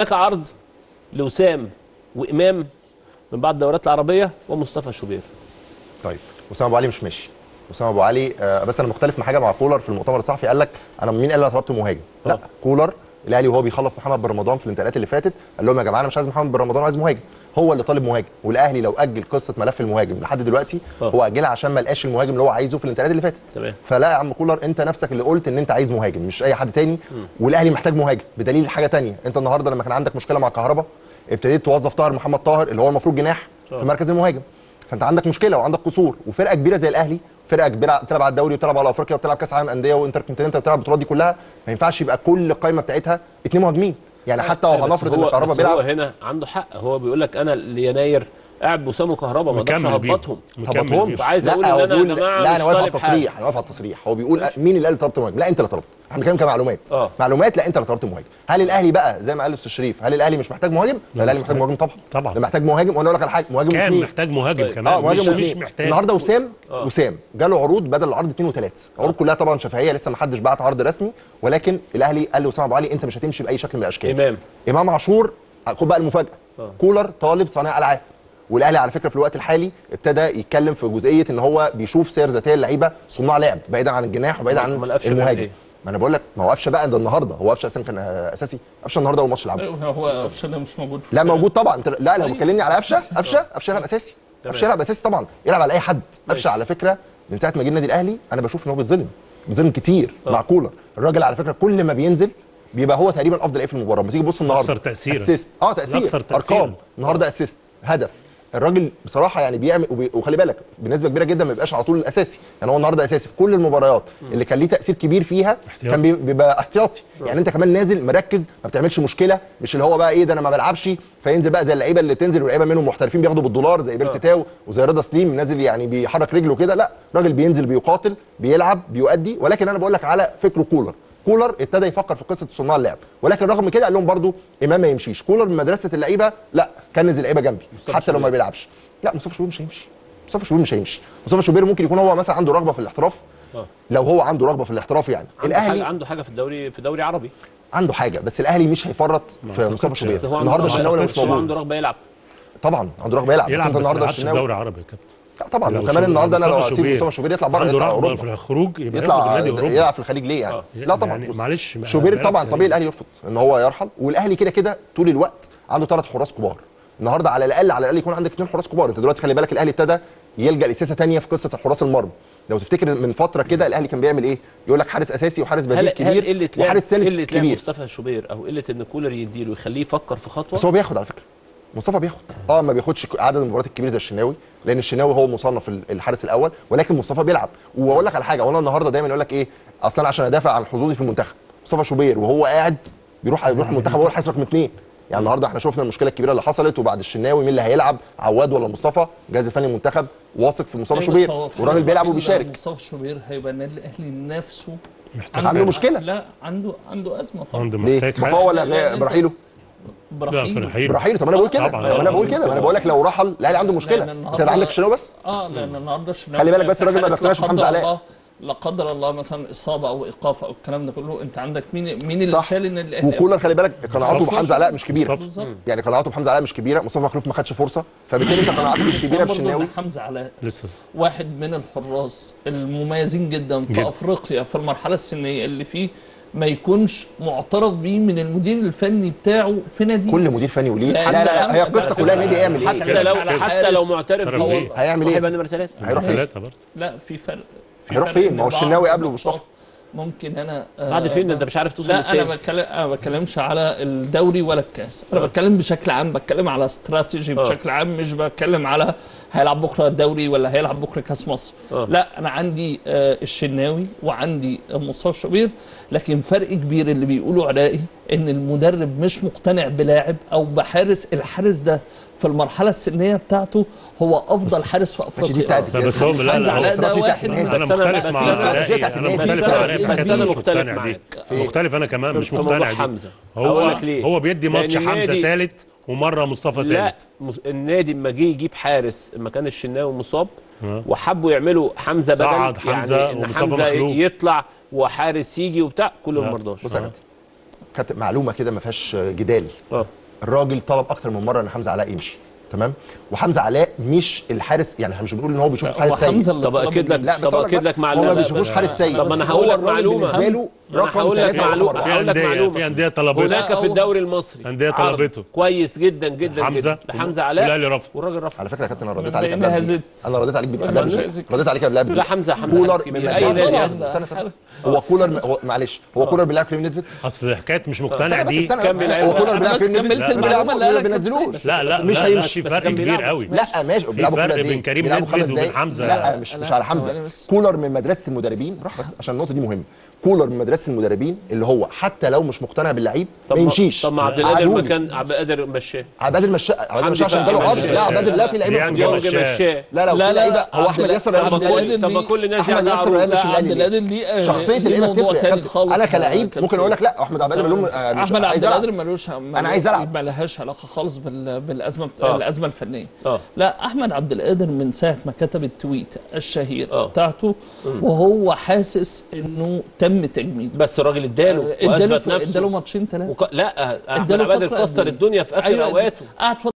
هناك عرض لوسام وامام من بعض الدورات العربيه ومصطفى شوبير طيب اسامه ابو علي مش ماشي اسامه ابو علي آه بس انا مختلف مع حاجه مع كولر في المؤتمر الصحفي قال لك انا مين قال انا طلبت مهاجم لا آه. كولر الاهلي وهو بيخلص محمد بن رمضان في الانتقالات اللي فاتت قال لهم يا جماعه انا مش عايز محمد بن رمضان عايز مهاجم هو اللي طالب مهاجم والاهلي لو اجل قصه ملف المهاجم لحد دلوقتي آه. هو اجلها عشان ما لقاش المهاجم اللي هو عايزه في الانتقالات اللي فاتت تمام. فلا يا عم كولر انت نفسك اللي قلت ان انت عايز مهاجم مش اي حد تاني والاهلي محتاج مهاجم بدليل حاجه تانية انت النهارده لما كان عندك مشكله مع كهربا ابتديت توظف طاهر محمد طاهر اللي هو المفروض جناح في مركز المهاجم فانت عندك مشكله وعندك قصور وفرقه كبيره زي الاهلي فرقه كبيره بتلعب على الدوري وبتلعب على افريقيا وبتلعب كاس عالم انديه وانتر كونتيننتال وبتلعب البطولات دي كلها ما ينفعش يبقى كل القائمه بتاعتها اثنين مهاجمين يعني حتى لو بس هنفرض هو ان كهربا بس هو بيلعب هنا عنده حق هو بيقول لك انا ليناير قاعد بوسام وكهربا ما اقدرش مكمل بيهم. اهبطهم مكمل هبطهم بيهم. عايز لا أقول إن هو أنا يا بيقول جماعة لا مش انا واقف على طالب حاجة. التصريح انا واقف على التصريح هو بيقول مين اللي قال طلبت مهاجم لا انت اللي طلبت احنا بنتكلم كمعلومات آه. معلومات لا انت اللي طلبت مهاجم هل الاهلي بقى زي ما قال الاستاذ شريف هل الاهلي مش محتاج مهاجم لا الاهلي محتاج مهاجم طبعا طبعا. ده محتاج مهاجم وانا اقول لك على حاجه مهاجم كان واثنين. محتاج مهاجم طيب. كمان اه مش, مهاجم مش واثنين. محتاج النهارده وسام وسام جاله عروض بدل العرض اثنين وثلاثه العروض كلها طبعا شفهيه لسه ما حدش بعت عرض رسمي ولكن الاهلي قال لاسامه ابو علي انت مش هتمشي باي شكل من الاشكال امام امام عاشور خد بقى المفاجاه كولر طالب صانع العاب والاهلي على فكره في الوقت الحالي ابتدى يتكلم في جزئيه ان هو بيشوف سير ذاتيه اللعيبه صناع لعب بعيدا عن الجناح وبعيدا عن أمال قفشة المهاجم بيعمل إيه؟ ما انا بقول لك ما هو قفشه بقى ده النهارده هو قفشه اساسا كان آه، اساسي قفشه النهارده اول ماتش لعبه أيوة، هو قفشه ده مش موجود في لا الفرقة. موجود طبعا انت لا لو بتكلمني على قفشه قفشه قفشه يلعب اساسي قفشه يلعب اساسي طبعا يلعب على اي حد قفشه على فكره من ساعه ما جه النادي الاهلي انا بشوف ان هو بيتظلم بيتظلم كتير مع كولر الراجل على فكره كل ما بينزل بيبقى هو تقريبا افضل ايه في المباراه لما تيجي تبص النهارده أكثر تأثيراً. اسيست اه تاثير الأكثر تأثيراً. ارقام النهارده اسيست هدف الراجل بصراحه يعني بيعمل وبي... وخلي بالك بنسبه كبيره جدا ما بيبقاش على طول الاساسي يعني هو النهارده اساسي في كل المباريات اللي كان ليه تاثير كبير فيها احتياطي. كان بي- بيبقى احتياطي يعني انت كمان نازل مركز ما بتعملش مشكله مش اللي هو بقى ايه ده انا ما بلعبش فينزل بقى زي اللعيبه اللي تنزل واللعيبه منهم محترفين بياخدوا بالدولار زي بيرسي تاو وزي رضا سليم نازل يعني بيحرك رجله كده لا راجل بينزل بيقاتل بيلعب بيؤدي ولكن انا بقول لك على فكره كولر كولر ابتدى يفكر في قصه صناع اللعب ولكن رغم كده قال لهم برضو امام ما يمشيش كولر من مدرسه اللعيبه لا كنز اللعيبه جنبي حتى لو ما بيلعبش لا مصطفى شوبير مش هيمشي مصطفى شوبير مش هيمشي مصطفى شوبير ممكن يكون هو مثلا عنده رغبه في الاحتراف آه. لو هو عنده رغبه في الاحتراف يعني عنده حاجه الاهلي عنده حاجه في الدوري في دوري عربي عنده حاجه بس الاهلي مش هيفرط في مصطفى أعتقدش. شوبير بس هو عنده النهارده رغبة- الشناوي لو مش هو عنده موجود رغبه يلعب طبعا عنده رغبه يلعب بس يلعب انت بس ما النهارده يلعبش في الشناوي دوري عربي يا كابتن لا طبعا لو وكمان شو- النهارده انا لو مصطفى هسيب شوبير مصطفى شوبير يطلع بره عنده يطلع رغبه اوروبا في الخروج يبقى ياخد يطلع النادي اوروبا يلعب في الخليج ليه يعني؟ آه. لا طبعا يعني بص، معلش ما- شوبير بيلعب طبعا في طبيعي الخليج. الاهلي يرفض ان هو يرحل والاهلي كده كده طول الوقت عنده ثلاث حراس كبار النهارده على الاقل على الاقل يكون عندك اثنين حراس كبار انت دلوقتي خلي بالك الاهلي ابتدى يلجا لسياسه ثانيه في قصه الحراس المرمى لو تفتكر من فتره كده الاهلي كان بيعمل ايه يقول لك حارس اساسي وحارس بديل هل هل كبير قله لعب وحارس ثالث قله لعب كبير مصطفى شوبير او قله ان كولر يديله ويخليه يفكر في خطوه بس هو بياخد على فكره مصطفى بياخد اه ما بياخدش عدد المباريات الكبير زي الشناوي لان الشناوي هو مصنف ال- الحارس الاول ولكن مصطفى بيلعب واقول لك على حاجه وانا النهارده دايما يقول لك ايه اصلا عشان ادافع عن حظوظي في المنتخب مصطفى شوبير وهو قاعد بيروح بيروح المنتخب هو الحارس رقم اثنين يعني النهارده احنا شفنا المشكله الكبيره اللي حصلت وبعد الشناوي مين اللي هيلعب عواد ولا مصطفى الجهاز الفني المنتخب واثق في مصطفى أيوة، شوبير بس هو في والراجل حاجة بيلعب وحيدة، وبيشارك مصطفى شوبير هيبقى النادي الاهلي نفسه محتاج عنده مشكلة. لا عنده عنده ازمه طبعا عنده ليه؟ محتاج ما هو حارس. ولا برحيله لا برحيل فرحيل برحيله طب انا بقول كده طبعاً. طب انا بقول كده ما انا بقول لك لو رحل الاهلي عنده مشكله لأن انت عندك الشناوي بس اه لان النهارده الشناوي خلي بالك بس في الراجل ما حالة بيقتنعش لا بحمزة قدر علاء. الله- لا قدر الله مثلا اصابه او ايقاف او الكلام ده كله انت عندك مين مين اللي صح شال النادي الاهلي وكولر خلي بالك قناعاته مصطفى. بحمزه علاء مش كبيره مصطفى. بالظبط يعني قناعاته بحمزه علاء مش كبيره مصطفى مخلوف ما خدش فرصه فبالتالي انت قناعاتك مش كبيره برضه بالشناوي إن حمزه علاء لسه واحد من الحراس المميزين جدا في جدا. افريقيا في المرحله السنيه اللي فيه ما يكونش معترف بيه من المدير الفني بتاعه في نادي كل مدير فني وليه لا، لا لا لا، لا هي قصه كلها نادي يعمل حتى ايه لو على حتى لو حارس. معترف طرف بيه إيه؟ هيعمل ايه هيبقى نمره ثلاثه هيروح فين ثلاثة برضه لا في فرق في هيروح فرق فين؟ إن ما هو بعض الشناوي قبله الماتشات مصطفى. ممكن انا آه، بعد فين انت مش عارف توصل لا انا للتاني بتكلم انا ما بتكلمش على الدوري ولا الكاس انا بتكلم بشكل عام بتكلم على استراتيجي بشكل عام مش بتكلم على هيلعب بكره الدوري ولا هيلعب بكره كاس مصر آه. لا انا عندي آه، الشناوي وعندي آه، مصطفى شوبير لكن فرق كبير اللي بيقولوا عليه ان المدرب مش مقتنع بلاعب او بحارس الحارس ده في المرحله السنيه بتاعته هو افضل حارس في ماشي دي افريقيا بتاعت لا بس هو لا حمزة لا علاء هو ده استراتيجية واحد النادي. من انا بس أنا- مختلف بس مع أنا- علاء بتاعت انا النادي. مختلف بس مع أنا- علاء في بس حاجة أنا مش مختلف مقتنع دي. معاك. في- مختلف انا كمان مش في موضوع مقتنع دي حمزة. هو أقول لك ليه؟ هو بيدي لأن ماتش حمزه النادي- ثالث ومره مصطفى لا ثالث مس- النادي اما جه يجيب حارس مكان الشناوي مصاب آه. وحبوا يعملوا حمزه بدل صعد حمزة يعني ان ومصطفى حمزه مخلوق. يطلع وحارس يجي وبتاع كله لا. ما رضاش بص يا كابتن كانت معلومه كده ما فيهاش جدال اه الراجل طلب اكتر من مره ان حمزه علاء يمشي تمام وحمزه علاء مش الحارس يعني احنا مش بنقول ان هو بيشوف هو حارس سيء حمزه اللي طب طلب اكد لك لا بس طب أقول اكد بس لك هو معلومه ما بيشوفوش حارس سيء طب انا هو هقول لك الراجل معلومه بالنسبه له أنا رقم هقول لك ثلاثة معلومه أربعة. في هقول لك انديه معلومه في انديه طلبته هناك في الدوري المصري أندية عرض طلبته. كويس جدا جدا حمزة جدا لحمزه علاء والأهلي رفض. والراجل رفض على فكره يا كابتن انا رديت من عليك بين قبلها هزت. بدقيقة. انا رديت عليك من قبلها بين بدقيقة. هزت. رديت عليك قبلها بدقيقة. لا حمزه حمزه كولر حارس من كبير مدرسة اي نادي المدرسة. ياخده. استنى استنى. هو كولر م- هو معلش هو كولر بيلعب كريم نيدفيد اصل حكايه مش مقتنع استنى بس دي استنى كان بس. بيلعب- هو كولر أنا بيلعب بس كريم كملت نيدفيد المعلومة اللي ما قالك بينزلوش لا لا مش لا، هيمشي في فرق كان كبير بيلعب. قوي لا ماشي بيلعبوا فرق كل قد بين إيه؟ كريم بيلعبوا نيدفيد خمس وبين دقايق. حمزة. لا مش لا، مش على ثواني حمزه بس. كولر من مدرسه المدربين راح بس عشان النقطه دي مهمه كولر من مدرسه المدربين اللي هو حتى لو مش مقتنع باللعيب طب ما يمشيش طب ما عبد القادر ما قعدوني. كان عبد القادر مشاه عباد المشاء عباد حمدي المشاء عشان فتحي جاله عرض مشاه. لا عباد لا في لعيبه ديانج في يونج مشاه. مشاه لا لا لا، في لا، لعيبه لا، هو احمد عبد ياسر القادر- مش عبد الاهلي القادر طب ما ليه- كل الناس احمد ياخدوا ياسر عروض. مش لا، عبد الاهلي القادر ليه شخصيه ليه اللعيبه موضوع بتفرق تاني كابتن. خالص انا كلاعب كابتن ممكن اقول لك لا احمد عبد القادر بيقول آه، مش احمد عايز عبد العب القادر ملوش أنا عايز ألعب. ما لهاش علاقه خالص بال... بالازمه بت... آه. الازمه الفنيه اه لا احمد عبد القادر من ساعه ما كتب التويت الشهير آه. بتاعته وهو حاسس انه تم تجميده بس الراجل اداله اداله واثبت اداله نفسه ماتشين ثلاثه وك... لا احمد اداله عبد فترة كسر قد إيه؟ الدنيا في اخر أيوة، اوقاته قعد